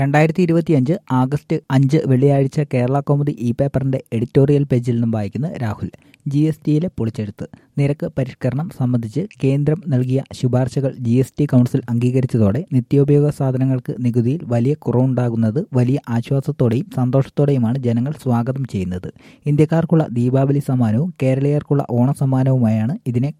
രണ്ടായിരത്തി ഇരുപത്തിയഞ്ച് ആഗസ്റ്റ് അഞ്ച് വെള്ളിയാഴ്ച കേരള കൗമുദി ഇ പേപ്പറിന്റെ എഡിറ്റോറിയൽ പേജിൽ നിന്നും വായിക്കുന്ന രാഹുൽ ജി എസ് ടിയിലെ പൊളിച്ചെഴുത്ത് നിരക്ക് പരിഷ്കരണം സംബന്ധിച്ച് കേന്ദ്രം നൽകിയ ശുപാർശകൾ ജി എസ് ടി കൗൺസിൽ അംഗീകരിച്ചതോടെ നിത്യോപയോഗ സാധനങ്ങൾക്ക് നികുതിയിൽ വലിയ കുറവുണ്ടാകുന്നത് വലിയ ആശ്വാസത്തോടെയും സന്തോഷത്തോടെയുമാണ് ജനങ്ങൾ സ്വാഗതം ചെയ്യുന്നത് ഇന്ത്യക്കാർക്കുള്ള ദീപാവലി സമ്മാനവും കേരളീയർക്കുള്ള ഓണ സമ്മാനവുമായാണ് ഇതിനെ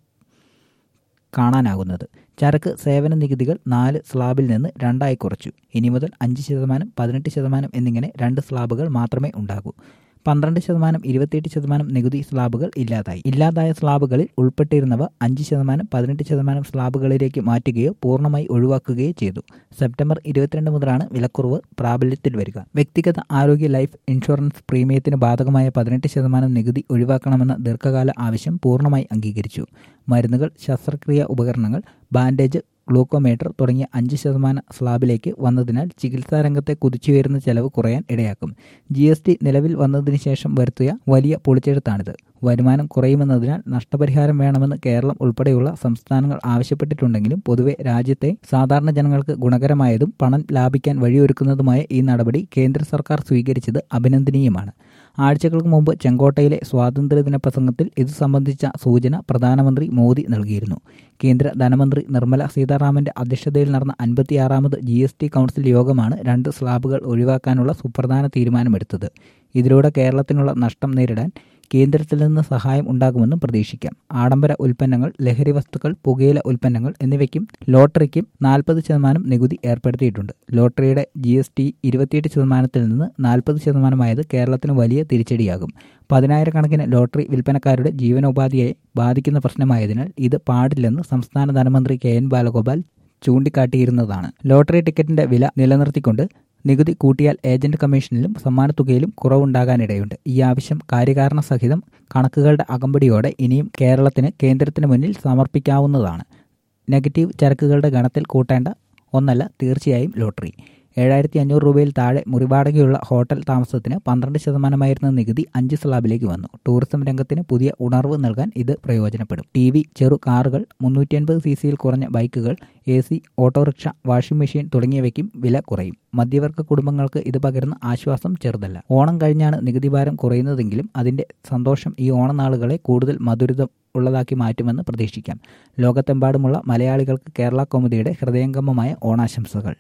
കാണാനാകുന്നത് ചരക്ക് സേവന നികുതികൾ നാല് സ്ലാബിൽ നിന്ന് രണ്ടായി കുറച്ചു ഇനി മുതൽ അഞ്ച് ശതമാനം പതിനെട്ട് ശതമാനം എന്നിങ്ങനെ രണ്ട് സ്ലാബുകൾ മാത്രമേ ഉണ്ടാകൂ പന്ത്രണ്ട് ശതമാനം ഇരുപത്തിയെട്ട് ശതമാനം നികുതി സ്ലാബുകൾ ഇല്ലാതായി ഇല്ലാതായ സ്ലാബുകളിൽ ഉൾപ്പെട്ടിരുന്നവ അഞ്ച് ശതമാനം പതിനെട്ട് ശതമാനം സ്ലാബുകളിലേക്ക് മാറ്റുകയോ പൂർണ്ണമായി ഒഴിവാക്കുകയോ ചെയ്തു സെപ്റ്റംബർ ഇരുപത്തിരണ്ട് മുതലാണ് വിലക്കുറവ് പ്രാബല്യത്തിൽ വരിക വ്യക്തിഗത ആരോഗ്യ ലൈഫ് ഇൻഷുറൻസ് പ്രീമിയത്തിന് ബാധകമായ പതിനെട്ട് ശതമാനം നികുതി ഒഴിവാക്കണമെന്ന ദീർഘകാല ആവശ്യം പൂർണ്ണമായി അംഗീകരിച്ചു മരുന്നുകൾ ശസ്ത്രക്രിയ ഉപകരണങ്ങൾ ബാൻഡേജ് ഗ്ലൂക്കോമീറ്റർ തുടങ്ങിയ അഞ്ച് ശതമാന സ്ലാബിലേക്ക് വന്നതിനാൽ ചികിത്സാ രംഗത്തെ കുതിച്ചുയരുന്ന ചെലവ് കുറയാൻ ഇടയാക്കും ജി എസ് ടി നിലവിൽ വന്നതിന് ശേഷം വരുത്തിയ വലിയ പൊളിച്ചെഴുത്താണിത് വരുമാനം കുറയുമെന്നതിനാൽ നഷ്ടപരിഹാരം വേണമെന്ന് കേരളം ഉൾപ്പെടെയുള്ള സംസ്ഥാനങ്ങൾ ആവശ്യപ്പെട്ടിട്ടുണ്ടെങ്കിലും പൊതുവെ രാജ്യത്തെ സാധാരണ ജനങ്ങൾക്ക് ഗുണകരമായതും പണം ലാഭിക്കാൻ വഴിയൊരുക്കുന്നതുമായ ഈ നടപടി കേന്ദ്ര സർക്കാർ സ്വീകരിച്ചത് അഭിനന്ദനീയമാണ് ആഴ്ചകൾക്ക് മുമ്പ് ചെങ്കോട്ടയിലെ സ്വാതന്ത്ര്യദിന പ്രസംഗത്തിൽ ഇത് സംബന്ധിച്ച സൂചന പ്രധാനമന്ത്രി മോദി നൽകിയിരുന്നു കേന്ദ്ര ധനമന്ത്രി നിർമ്മല സീതാറാമന്റെ അധ്യക്ഷതയിൽ നടന്ന അൻപത്തിയാറാമത് ജി എസ് ടി കൗൺസിൽ യോഗമാണ് രണ്ട് സ്ലാബുകൾ ഒഴിവാക്കാനുള്ള സുപ്രധാന തീരുമാനമെടുത്തത് ഇതിലൂടെ കേരളത്തിനുള്ള നഷ്ടം നേരിടാൻ കേന്ദ്രത്തിൽ നിന്ന് സഹായം ഉണ്ടാകുമെന്നും പ്രതീക്ഷിക്കാം ആഡംബര ഉൽപ്പന്നങ്ങൾ ലഹരി വസ്തുക്കൾ പുകയില ഉൽപ്പന്നങ്ങൾ എന്നിവയ്ക്കും ലോട്ടറിക്കും നാൽപ്പത് ശതമാനം നികുതി ഏർപ്പെടുത്തിയിട്ടുണ്ട് ലോട്ടറിയുടെ ജി എസ് ടി ഇരുപത്തിയെട്ട് ശതമാനത്തിൽ നിന്ന് നാൽപ്പത് ശതമാനമായത് കേരളത്തിന് വലിയ തിരിച്ചടിയാകും പതിനായിരക്കണക്കിന് ലോട്ടറി വിൽപ്പനക്കാരുടെ ജീവനോപാധിയെ ബാധിക്കുന്ന പ്രശ്നമായതിനാൽ ഇത് പാടില്ലെന്ന് സംസ്ഥാന ധനമന്ത്രി കെ എൻ ബാലഗോപാൽ ചൂണ്ടിക്കാട്ടിയിരുന്നതാണ് ലോട്ടറി ടിക്കറ്റിന്റെ വില നിലനിർത്തിക്കൊണ്ട് നികുതി കൂട്ടിയാൽ ഏജന്റ് കമ്മീഷനിലും സമ്മാനത്തുകയിലും കുറവുണ്ടാകാനിടയുണ്ട് ഈ ആവശ്യം കാര്യകാരണ സഹിതം കണക്കുകളുടെ അകമ്പടിയോടെ ഇനിയും കേരളത്തിന് കേന്ദ്രത്തിന് മുന്നിൽ സമർപ്പിക്കാവുന്നതാണ് നെഗറ്റീവ് ചരക്കുകളുടെ ഗണത്തിൽ കൂട്ടേണ്ട ഒന്നല്ല തീർച്ചയായും ലോട്ടറി ഏഴായിരത്തി അഞ്ഞൂറ് രൂപയിൽ താഴെ മുറിവാടകയുള്ള ഹോട്ടൽ താമസത്തിന് പന്ത്രണ്ട് ശതമാനമായിരുന്ന നികുതി അഞ്ച് സ്ലാബിലേക്ക് വന്നു ടൂറിസം രംഗത്തിന് പുതിയ ഉണർവ് നൽകാൻ ഇത് പ്രയോജനപ്പെടും ടി വി ചെറു കാറുകൾ മുന്നൂറ്റി അൻപത് സി സിയിൽ കുറഞ്ഞ ബൈക്കുകൾ A C autorickshaw washing machine തുടങ്ങിയവയ്ക്കും വില കുറയും മധ്യവർഗ കുടുംബങ്ങൾക്ക് ഇത് പകരുന്ന ആശ്വാസം ചെറുതല്ല ഓണം കഴിഞ്ഞാണ് നികുതി ഭാരം കുറയുന്നതെങ്കിലും അതിന്റെ സന്തോഷം ഈ ഓണനാളുകളെ കൂടുതൽ മധുരിതം ഉള്ളതാക്കി മാറ്റുമെന്ന് പ്രതീക്ഷിക്കാം ലോകത്തെമ്പാടുമുള്ള മലയാളികൾക്ക് കേരള കൗമുദിയുടെ ഹൃദയംഗമമായ ഓണാശംസകൾ